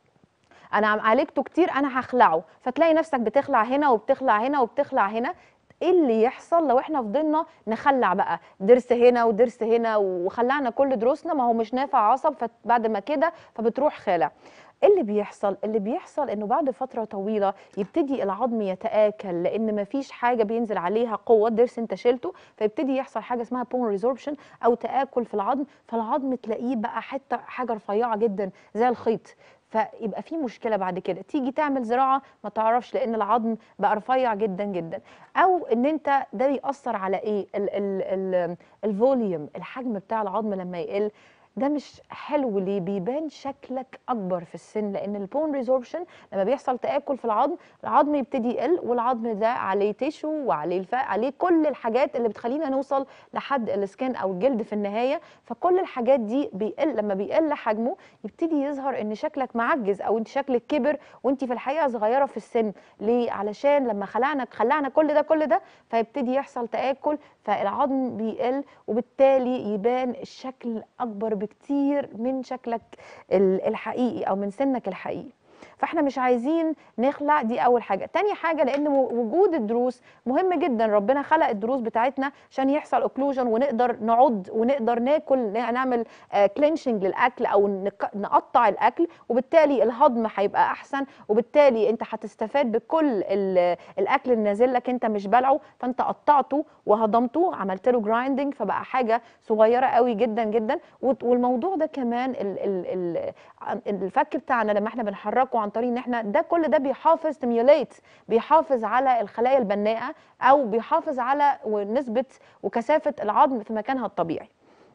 انا عم- عالجته كتير انا هخلعه فتلاقي نفسك بتخلع هنا وبتخلع هنا وبتخلع هنا ايه اللي يحصل لو احنا فضلنا نخلع بقى ضرس هنا وضرس هنا وخلعنا كل ضروسنا ما هو مش نافع عصب فبعد ما كده فبتروح خالع ايه اللي بيحصل اللي بيحصل انه بعد فتره طويله يبتدي العظم يتاكل لان مفيش حاجه بينزل عليها قوه ضرس انت شلته فيبتدي يحصل حاجه اسمها بون ريزوربشن او تاكل في العظم فالعظم تلاقيه بقى حته حاجه رفيعه جدا زي الخيط فيبقى في مشكله بعد كده تيجي تعمل زراعه ما تعرفش لان العظم بقى رفيع جدا جدا او ان انت ده بيأثر على ايه ال ال ال الفوليوم الحجم بتاع العظم لما يقل ده مش حلو ليه بيبان شكلك اكبر في السن لان البون ريزوربشن لما بيحصل تاكل في العظم العظم يبتدي يقل والعظم ده عليه تيشو وعليه الفا عليه كل الحاجات اللي بتخلينا نوصل لحد السكان او الجلد في النهايه فكل الحاجات دي بيقل لما بيقل حجمه يبتدي يظهر ان شكلك معجز او انت شكلك كبر وانت في الحقيقه صغيره في السن ليه علشان لما خلعنا خلعنا كل ده كل ده فيبتدي يحصل تاكل فالعظم بيقل وبالتالي يبان الشكل اكبر بكتير من شكلك ال- الحقيقي او من سنك الحقيقي فاحنا مش عايزين نخلع دي اول حاجه تاني حاجه لان مو- وجود الدروس مهم جدا ربنا خلق الدروس بتاعتنا عشان يحصل اوكلوجن ونقدر نعض ونقدر ناكل نعمل كلينشنج للاكل او نق- نقطع الاكل وبالتالي الهضم هيبقى احسن وبالتالي انت هتستفاد بكل ال- الاكل اللي نازل لك انت مش بلعه فانت قطعته وهضمته عملت له جرايندنج فبقى حاجه صغيره قوي جدا جدا وت- والموضوع ده كمان ال ال ال الفك بتاعنا لما احنا بنحركه عن طريق ان احنا ده كل ده بيحافظ ستيميوليت بيحافظ على الخلايا البناءه او بيحافظ على نسبه وكثافه العظم في مكانها الطبيعي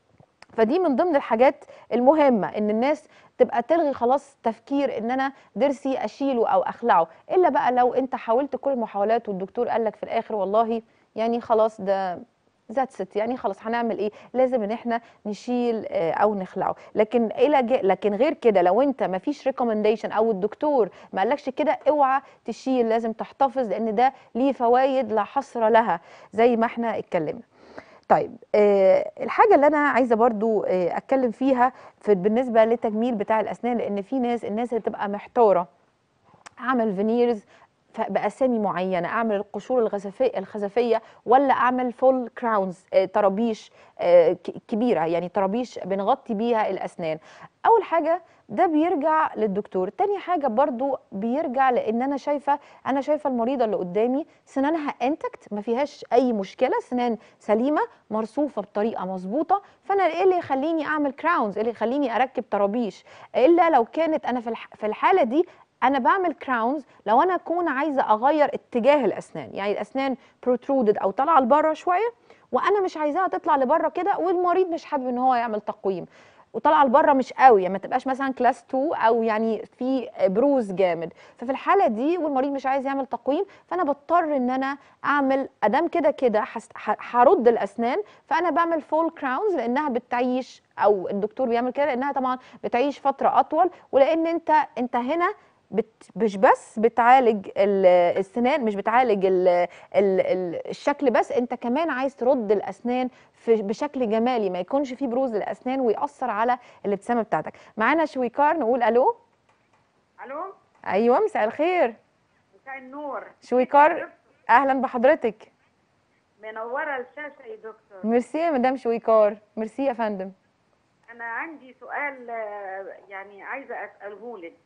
فدي من ضمن الحاجات المهمه ان الناس تبقى تلغي خلاص تفكير ان انا ضرسي اشيله او اخلعه الا بقى لو انت حاولت كل المحاولات والدكتور قال لك في الاخر والله يعني خلاص ده ذاتس ات يعني خلاص هنعمل ايه لازم ان احنا نشيل آه، او نخلعه لكن الى ج- لكن غير كده لو انت ما فيش ريكومنديشن او الدكتور ما قالكش كده اوعى تشيل لازم تحتفظ لان ده ليه فوائد لا حصر لها زي ما احنا اتكلمنا طيب آه الحاجه اللي انا عايزه برضو آه اتكلم فيها في بالنسبه للتجميل بتاع الاسنان لان في ناس الناس اللي تبقى محتاره اعمل فينيرز ف- باسامي معينه اعمل القشور الغزفيه الخزفيه ولا اعمل فول كراونز طرابيش آه، ك- كبيره يعني طرابيش بنغطي بيها الاسنان اول حاجه ده بيرجع للدكتور تاني حاجه برضو بيرجع لان انا شايفه انا شايفه المريضه اللي قدامي سنانها انتكت ما فيهاش اي مشكله سنان سليمه مرصوفه بطريقه مظبوطه فانا ايه اللي يخليني اعمل كراونز ايه اللي يخليني اركب طرابيش الا لو كانت انا في الح- في الحاله دي انا بعمل كراونز لو انا اكون عايزه اغير اتجاه الاسنان يعني الاسنان بروترودد او طالعه لبره شويه وانا مش عايزاها تطلع لبره كده والمريض مش حابب ان هو يعمل تقويم وطالعه لبره مش قوي يعني ما تبقاش مثلا كلاس 2 او يعني في بروز جامد ففي الحاله دي والمريض مش عايز يعمل تقويم فانا بضطر ان انا اعمل ادام كده كده هست- ه- هرد الاسنان فانا بعمل فول كراونز لانها بتعيش او الدكتور بيعمل كده لانها طبعا بتعيش فتره اطول ولان انت انت هنا بت مش بس بتعالج ال- السنان مش بتعالج ال ال ال الشكل بس انت كمان عايز ترد الاسنان في بشكل جمالي ما يكونش فيه بروز للاسنان ويأثر على الابتسامه بتاعتك معانا شويكار نقول الو الو ايوه مساء الخير مساء النور شويكار اهلا بحضرتك منوره الشاشه يا دكتور ميرسي يا مدام شويكار ميرسي يا فندم انا عندي سؤال آه، يعني عايزه اساله لك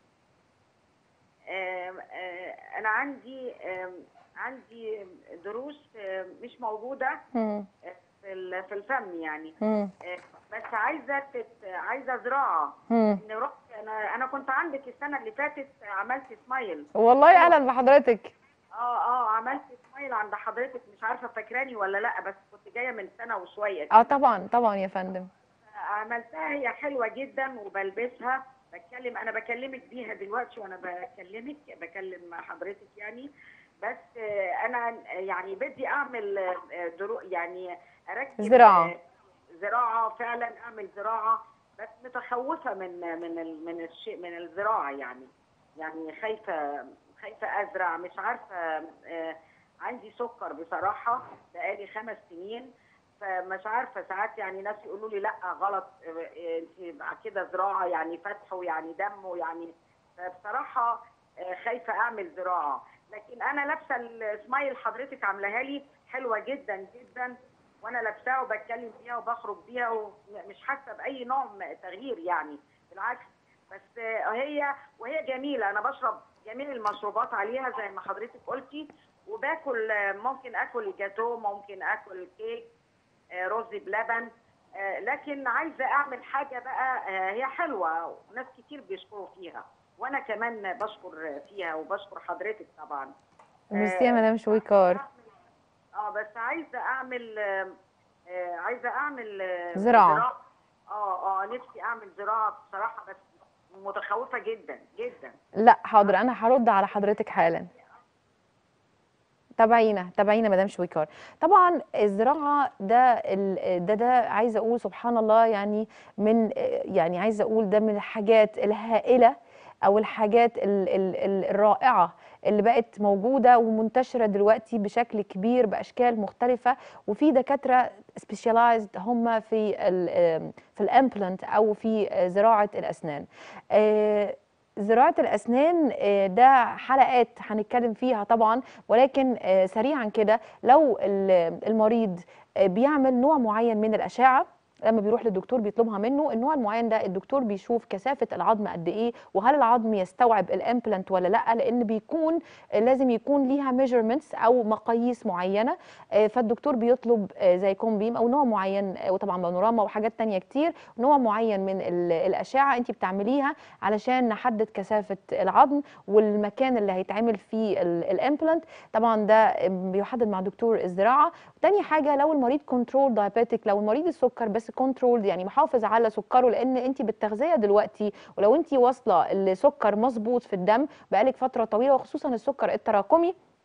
آم، آه، انا عندي آم، عندي ضروس آه، مش موجوده مم. في ال- في الفم يعني مم. آه، بس عايزه تت- عايزه زراعه مم. إن رحت انا انا كنت عندك السنه اللي فاتت عملت سمايل والله اهلا بحضرتك اه اه عملت سمايل عند حضرتك مش عارفه فاكراني ولا لا بس كنت جايه من سنه وشويه اه طبعا طبعا يا فندم عملتها هي حلوه جدا وبلبسها بتكلم انا بكلمك بيها دلوقتي وانا بكلمك بكلم حضرتك يعني بس آه، انا يعني بدي اعمل آه، درو يعني اركب زراعة. آه، زراعه فعلا اعمل زراعه بس متخوفه من من ال- من الشيء من الزراعه يعني يعني خايفه خايفه ازرع مش عارفه آه، عندي سكر بصراحه بقالي خمس سنين فمش عارفه ساعات يعني ناس يقولوا لي لا غلط آه، انت بعد كده زراعه يعني فتح ويعني دم ويعني فبصراحه آه، خايفه اعمل زراعه لكن انا لابسه السمايل حضرتك عاملاها لي حلوه جدا جدا وانا لابساها وبتكلم بيها وبخرج بيها ومش حاسه باي نوع من تغيير يعني بالعكس بس آه، هي وهي جميله انا بشرب جميع المشروبات عليها زي ما حضرتك قلتي وباكل آه، ممكن اكل جاتو ممكن اكل كيك آه، رز بلبن آه، لكن عايزه اعمل حاجه بقى آه، هي حلوه وناس كتير بيشكروا فيها وانا كمان بشكر فيها وبشكر حضرتك طبعا ميرسي يا آه، مدام شويكار اه بس عايزه اعمل آه، آه، عايزه اعمل آه، زراعة. اه اه نفسي اعمل زراعه بصراحه بس متخوفه جدا جدا لا حاضر انا هرد على حضرتك حالا تابعينا تابعينا مدام شويكار طبعا الزراعه ده ال- ده ده عايزه اقول سبحان الله يعني من يعني عايزه اقول ده من الحاجات الهائله او الحاجات ال ال ال الرائعه اللي بقت موجوده ومنتشره دلوقتي بشكل كبير باشكال مختلفه وفي دكاتره سبيشالايزد هم في ال في الامبلانت او في زراعه الاسنان آه، زراعة الأسنان آه، ده حلقات هنتكلم فيها طبعا ولكن آه، سريعا كده لو ال- المريض آه، بيعمل نوع معين من الأشعة لما بيروح للدكتور بيطلبها منه النوع المعين ده الدكتور بيشوف كثافة العظم قد ايه وهل العظم يستوعب الامبلانت ولا لا لان بيكون آه، لازم يكون ليها ميجرمنتس او مقاييس معينة آه، فالدكتور بيطلب آه، زي كومبيم او نوع معين آه، وطبعا بانوراما وحاجات تانية كتير نوع معين من ال- الأشعة انت بتعمليها علشان نحدد كثافة العظم والمكان اللي هيتعمل فيه الامبلانت طبعا ده بيحدد مع دكتور الزراعة تاني حاجة لو المريض كنترول دايابيتك لو المريض السكر بس كنترول يعني محافظ على سكره لان انت بالتغذية دلوقتي ولو انت واصلة لسكر مظبوط في الدم بقالك فترة طويلة وخصوصا السكر التراكمي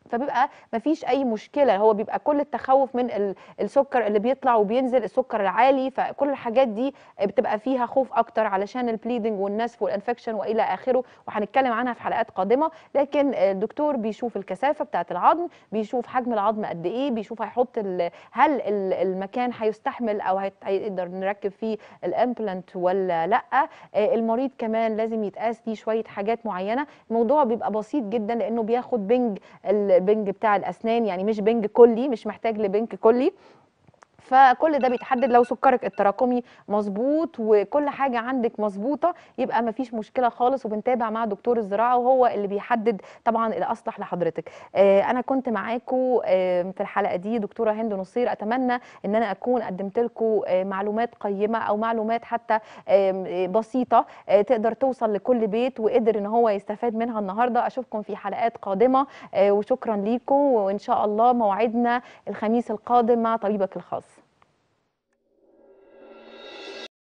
فبيبقى مفيش اي مشكله هو بيبقى كل التخوف من ال- السكر اللي بيطلع وبينزل السكر العالي فكل الحاجات دي بتبقى فيها خوف اكتر علشان البليدنج والنسف والانفكشن والى اخره وهنتكلم عنها في حلقات قادمه لكن الدكتور بيشوف الكثافه بتاعه العظم بيشوف حجم العظم قد ايه بيشوف هيحط ال- هل ال- المكان هيستحمل او هيت- هيقدر نركب فيه الامبلانت ولا لا آه، المريض كمان لازم يتقاس ليه شويه حاجات معينه الموضوع بيبقى بسيط جدا لانه بياخد بنج البنج بتاع الاسنان يعني مش بنج كلي مش محتاج لبنج كلي فكل ده بيتحدد لو سكرك التراكمي مظبوط وكل حاجه عندك مظبوطه يبقى مفيش مشكله خالص وبنتابع مع دكتور الزراعه وهو اللي بيحدد طبعا الاصلح لحضرتك آه، انا كنت معاكم آه، في الحلقه دي دكتوره هند نصير اتمنى ان انا اكون قدمت لكم معلومات قيمه او معلومات حتى آم، آه، بسيطه آه، تقدر توصل لكل بيت وقدر ان هو يستفاد منها النهارده اشوفكم في حلقات قادمه آه، وشكرا ليكم وان شاء الله موعدنا الخميس القادم مع طبيبك الخاص